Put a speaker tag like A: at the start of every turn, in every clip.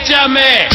A: Échame.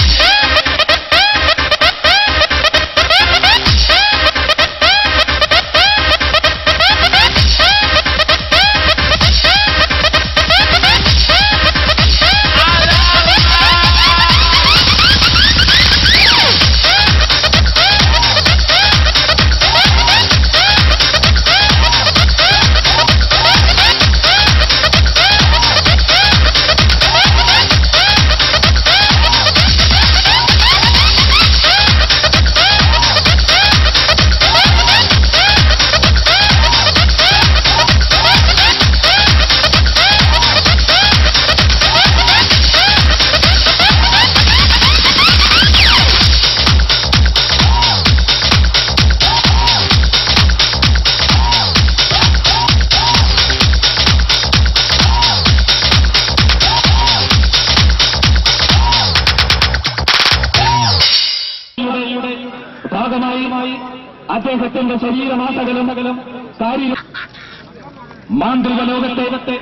B: യുടെ ഭാഗമായി അദ്ദേഹത്തിന്റെ ശരീരമാസകലം അകലം ശാരീരിക മാന്ത്രിക ലോകത്തെ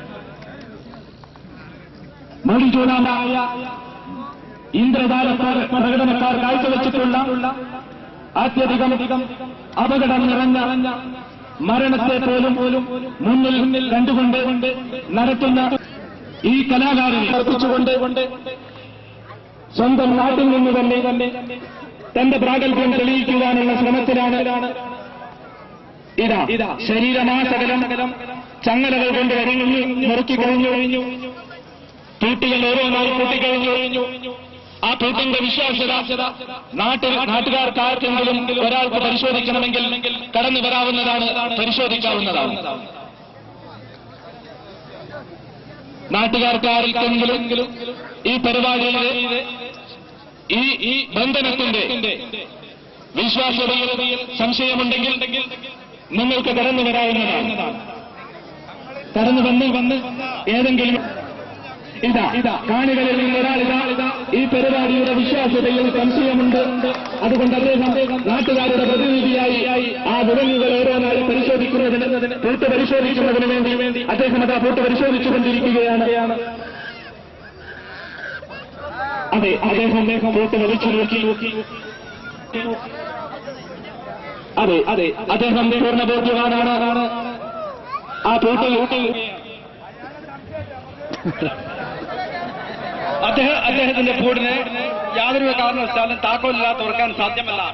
B: മൊഴിചൂടാനായ ഇന്ദ്രജാല പ്ര- പ്രകടനക്കാർ കാഴ്ചവെച്ചിട്ടുള്ള അത്യധികം അപകടം നിറഞ്ഞ മരണത്തെ പോലും പോലും മുന്നിൽ മുന്നിൽ കണ്ടുകൊണ്ട് നടത്തുന്ന ഈ കലാകാരനെ അർപ്പിച്ചുകൊണ്ട് സ്വന്തം നാട്ടിൽ നിന്ന് തന്നെ തന്നെ തന്റെ പ്രാഗൽഭ്യം തെളിയിക്കുവാനുള്ള ശ്രമത്തിലാണ് ഇതാ ഇതാ ശരീരമാസകലം ചങ്ങലകൾ കൊണ്ട് വരങ്ങി മുറുക്കി കഴിഞ്ഞു കഴിഞ്ഞു തൂട്ടികൾ ഓരോന്നായി കൂട്ടിക്കഴിഞ്ഞു കഴിഞ്ഞു ആ തൂട്ടിന്റെ വിശ്വാസ്യത നാട്ടിൽ നാട്ടുകാർക്ക് ആർക്കെങ്കിലും ഒരാൾക്ക് പരിശോധിക്കണമെങ്കിൽ കടന്നു വരാവുന്നതാണ് പരിശോധിക്കാവുന്നതാണ് നാട്ടുകാർക്ക് ആർക്കെങ്കിലും ഈ പരിപാടിയിലെ ഈ ഈ ബന്ധനത്തിന്റെ വിശ്വാസ്യതയിൽ സംശയമുണ്ടെങ്കിൽ നിങ്ങൾക്ക് കടന്നു വരാവുന്നതാണ് കടന്നു വന്ന് വന്ന് ഏതെങ്കിലും ഇതാ ഇതാ കാണികളിൽ നിന്ന് ഒരാൾ ഇതാ ഇതാ ഈ പരിപാടിയുടെ വിശ്വാസ്യതയിൽ സംശയമുണ്ട് അതുകൊണ്ട് അദ്ദേഹം നാട്ടുകാരുടെ പ്രതിനിധിയായി ആ വിലങ്ങുകൾ ഓരോന്നായി പരിശോധിക്കുന്നതിന് പൂട്ട് പരിശോധിക്കുന്നതിന് വേണ്ടി വേണ്ടി അദ്ദേഹം അത് പൂട്ട് പരിശോധിച്ചുകൊണ്ടിരിക്കുകയാണ് അതെ അദ്ദേഹം അദ്ദേഹം പൂട്ട് വലിച്ചു നോക്കി നോക്കി അതെ അതെ അദ്ദേഹം പൂർണ്ണ ബോധ്യവാനാണ് ആ പൂട്ട് പൂട്ട്
C: അദ്ദേഹം അദ്ദേഹത്തിന്റെ കൂടിന് യാതൊരു കാരണവശാലും താക്കോലില്ലാതെ തുറക്കാൻ സാധ്യമല്ല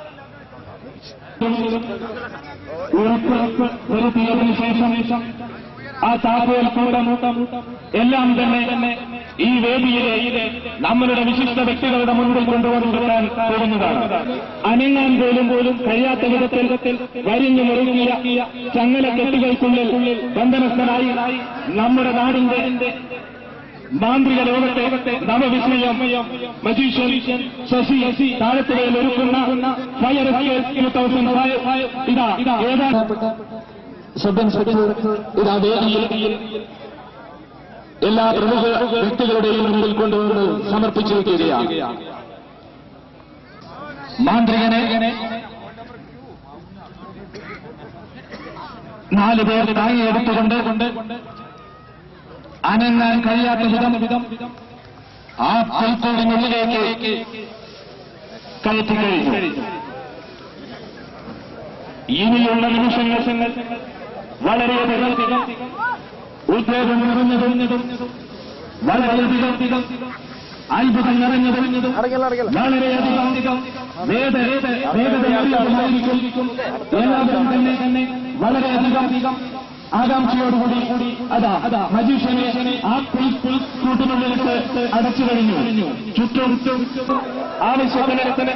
B: ഉറപ്പ് വരുത്തിയതിനു ശേഷം ആ താക്കോൽ കൂടമൂട്ടം എല്ലാം തന്നെ തന്നെ ഈ വേദിയിലെ നമ്മളുടെ വിശിഷ്ട വ്യക്തികളുടെ മുൻപിൽ കൊണ്ടുവന്നുകൊള്ളാൻ തുടങ്ങുന്നതാണ് അനങ്ങാൻ പോലും പോലും കഴിയാത്ത വിധത്തിൽ വരിഞ്ഞു മുറുകിയ ചങ്ങല കെട്ടുകൾക്കുള്ളിൽ ബന്ധനസ്ഥനായി നമ്മുടെ നാടിന്റെ മാന്ത്രിക ലോകത്തെ നവവിസ്മയം മജീഷ്യൻ ശശി താഴത്തുകയിൽ ഒരുക്കുന്ന ഫയർ ടൂ തൗസൻഡ് ഫൈവ് ഇതാ ഇതാ ഏതാ ശബ്ദം ശ്രദ്ധിച്ചു ഇതാ വേദിയിൽ എല്ലാ പ്രമുഖ വ്യക്തികളുടെയും മുന്നിൽ കൊണ്ടുവന്ന് സമർപ്പിച്ചിരിക്കുകയാണ് മാന്ത്രികനെ നാല് പേർ താങ്ങിയെടുത്തുകൊണ്ട് കൊണ്ട് അനങ്ങാൻ കഴിയാത്ത വിധം വിധം ആ പുൽക്കൂടിനുള്ളിലേക്ക് കയറ്റി കഴിഞ്ഞു ഇനിയുള്ള നിമിഷങ്ങൾ വളരെയധികം ഉദ്യോഗം നിറഞ്ഞതും വളരെയധികം അത്ഭുതം നിറഞ്ഞതും വളരെയധികം വേദ വേഗതയായിരിക്കും എല്ലാവരും തന്നെ തന്നെ വളരെയധികം ആകാംക്ഷയോടുകൂടി കൂടി അതാ അതാ മജീഷ്യനെ ആ പുൽ പുൽ കൂട്ടിനുള്ളിലിട്ട് അടച്ചു കഴിഞ്ഞു ചുറ്റും ആവശ്യത്തിന്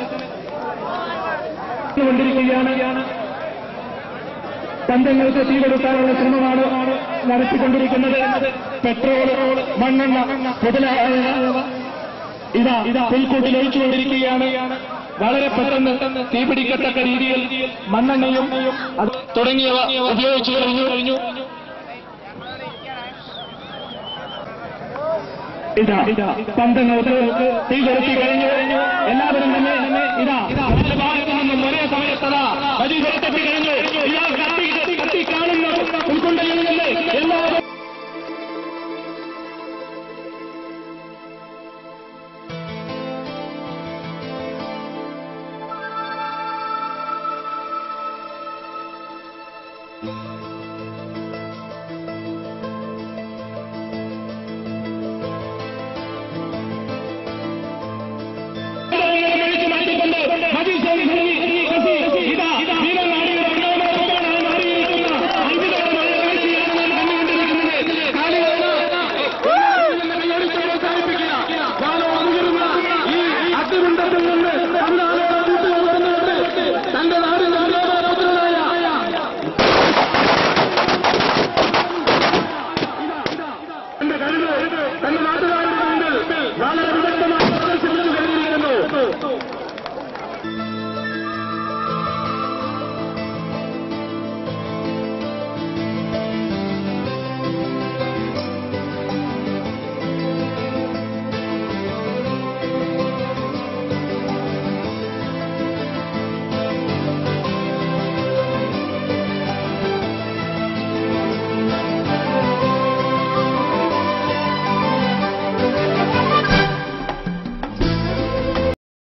B: കൊണ്ടിരിക്കുകയാണ് ബന്ധങ്ങൾക്ക് തീ കൊടുക്കാനുള്ള ശ്രമമാണ് നടത്തിക്കൊണ്ടിരിക്കുന്നത് പെട്രോൾ മണ്ണെണ്ണ മുതലായവ ഇതാ ഇതാ പുൽക്കൂട്ടിൽ ഒഴിച്ചുകൊണ്ടിരിക്കുകയാണ് വളരെ പെട്ടെന്ന് തീപിടിക്കത്തക്ക രീതിയിൽ മണ്ണെണ്ണയും അത് തുടങ്ങിയവ ഉപയോഗിച്ചു കഴിഞ്ഞു കഴിഞ്ഞു ഇതാ ഇതാ പന്തങ്ങൾക്ക് തീ കൊളുത്തി കഴിഞ്ഞു കഴിഞ്ഞു എല്ലാവരും തന്നെ തന്നെ ഇതാ രണ്ട് ഭാഗത്തു നിന്നും ഒരേ സമയത്തതാ വലിയ കൊളുത്തെത്തി കഴിഞ്ഞു ഇയാൾ കത്തി കത്തി കത്തി കാണുന്ന ഉൾക്കൊണ്ടല്ലേ